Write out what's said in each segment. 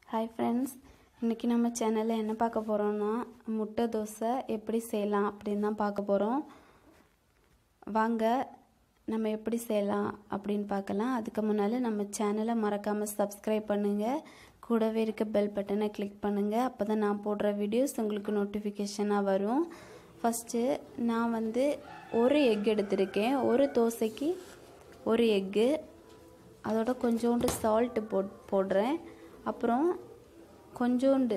hi friends இன்றைக்கி நம்ம சேனலில் என்ன பார்க்க போகிறோம்னா முட்டை தோசை எப்படி செய்யலாம் அப்படின்னு தான் பார்க்க போகிறோம் வாங்க நம்ம எப்படி செய்யலாம் அப்படின்னு பார்க்கலாம் அதுக்கு முன்னால் நம்ம சேனலை மறக்காமல் சப்ஸ்கிரைப் பண்ணுங்கள் கூடவே இருக்க பெல் பட்டனை கிளிக் பண்ணுங்கள் அப்போ தான் நான் போடுற வீடியோஸ் உங்களுக்கு நோட்டிஃபிகேஷனாக வரும் ஃபஸ்ட்டு நான் வந்து ஒரு எக் எடுத்திருக்கேன் ஒரு தோசைக்கு ஒரு எக்கு அதோட கொஞ்சோண்டு சால்ட்டு போட் போடுறேன் அப்புறம் கொஞ்சோண்டு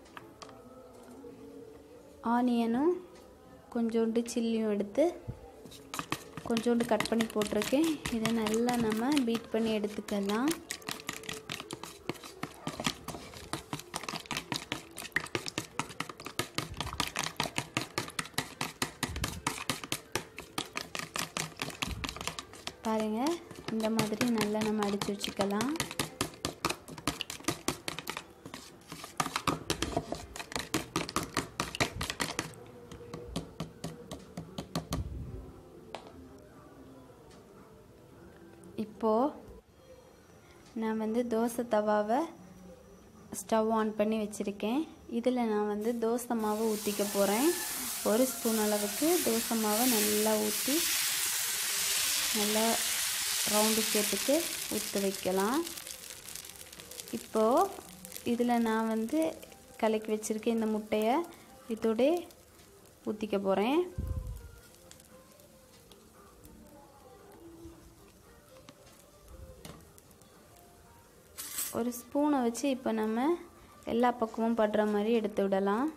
ஆனியனும் கொஞ்சோண்டு சில்லியும் எடுத்து கொஞ்சோண்டு கட் பண்ணி போட்டிருக்கேன் இதை நல்லா நம்ம பீட் பண்ணி எடுத்துக்கலாம் பாருங்கள் இந்த மாதிரி நல்லா நம்ம அடித்து வச்சுக்கலாம் இப்போது நான் வந்து தோசை தவாவை ஸ்டவ் ஆன் பண்ணி வச்சுருக்கேன் இதில் நான் வந்து தோசை மாவு ஊற்றிக்க போகிறேன் ஒரு ஸ்பூன் அளவுக்கு தோசை மாவை நல்லா ஊற்றி நல்லா ரவுண்டு ஷேப்புக்கு ஊற்ற வைக்கலாம் இப்போது இதில் நான் வந்து கலக்கி வச்சுருக்கேன் இந்த முட்டையை இதோட ஊற்றிக்க போகிறேன் ஒரு ஸ்பூனை வச்சு இப்போ நம்ம எல்லா பக்கமும் படுற மாதிரி எடுத்து விடலாம்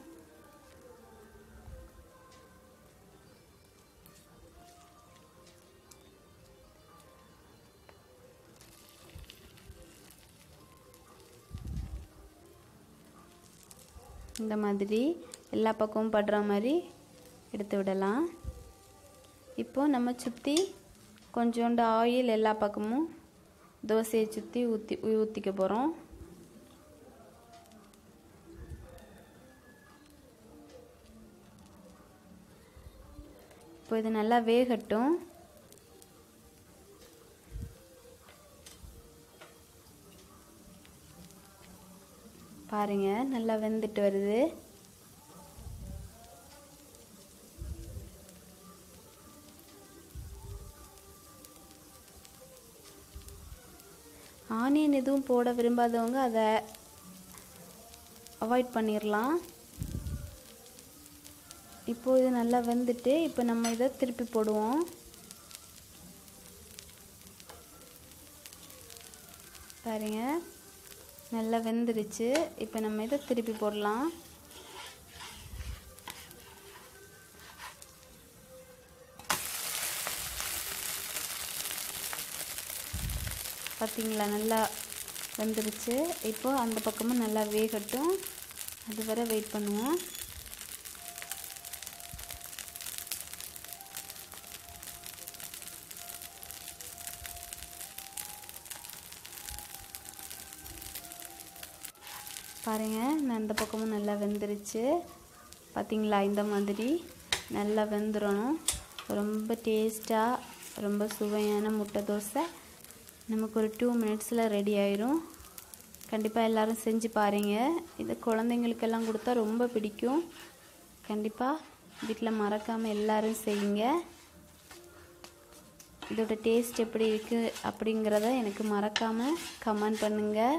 இந்த மாதிரி எல்லா பக்கமும் படுற மாதிரி எடுத்து விடலாம் இப்போது நம்ம சுற்றி கொஞ்சோண்டு ஆயில் எல்லா பக்கமும் தோசையை சுற்றி ஊற்றி ஊற்றிக்க போகிறோம் இப்போ இது நல்லா வேகட்டும் பாருங்க நல்லா வெந்துட்டு வருது ஆனியன் எதுவும் போட விரும்பாதவங்க அதை அவாய்ட் பண்ணிடலாம் இப்போ இது நல்லா வெந்துட்டு இப்போ நம்ம இதை திருப்பி போடுவோம் பாருங்க நல்லா வெந்துருச்சு இப்போ நம்ம இதை திருப்பி போடலாம் பார்த்திங்களா நல்லா வெந்துருச்சு இப்போ அந்த பக்கமும் நல்லா வேகட்டும் அது வரை வெயிட் பண்ணுவோம் பாருங்கள் நான் இந்த பக்கமும் நல்லா வெந்துருச்சு பார்த்திங்களா இந்த மாதிரி நல்லா வெந்துடணும் ரொம்ப டேஸ்ட்டாக ரொம்ப சுவையான முட்டை தோசை நமக்கு ஒரு டூ மினிட்ஸில் ரெடி ஆயிரும் கண்டிப்பாக எல்லோரும் செஞ்சு பாருங்கள் இது குழந்தைங்களுக்கெல்லாம் கொடுத்தா ரொம்ப பிடிக்கும் கண்டிப்பாக வீட்டில் மறக்காமல் எல்லோரும் செய்யுங்க இதோட டேஸ்ட் எப்படி இருக்குது அப்படிங்கிறத எனக்கு மறக்காமல் கமெண்ட் பண்ணுங்கள்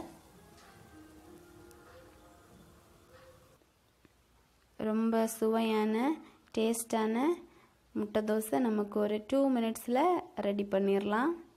ரொம்ப சுவையான டேஸ்டான முட்டை தோசை நமக்கு ஒரு டூ மினிட்ஸில் ரெடி பண்ணிடலாம்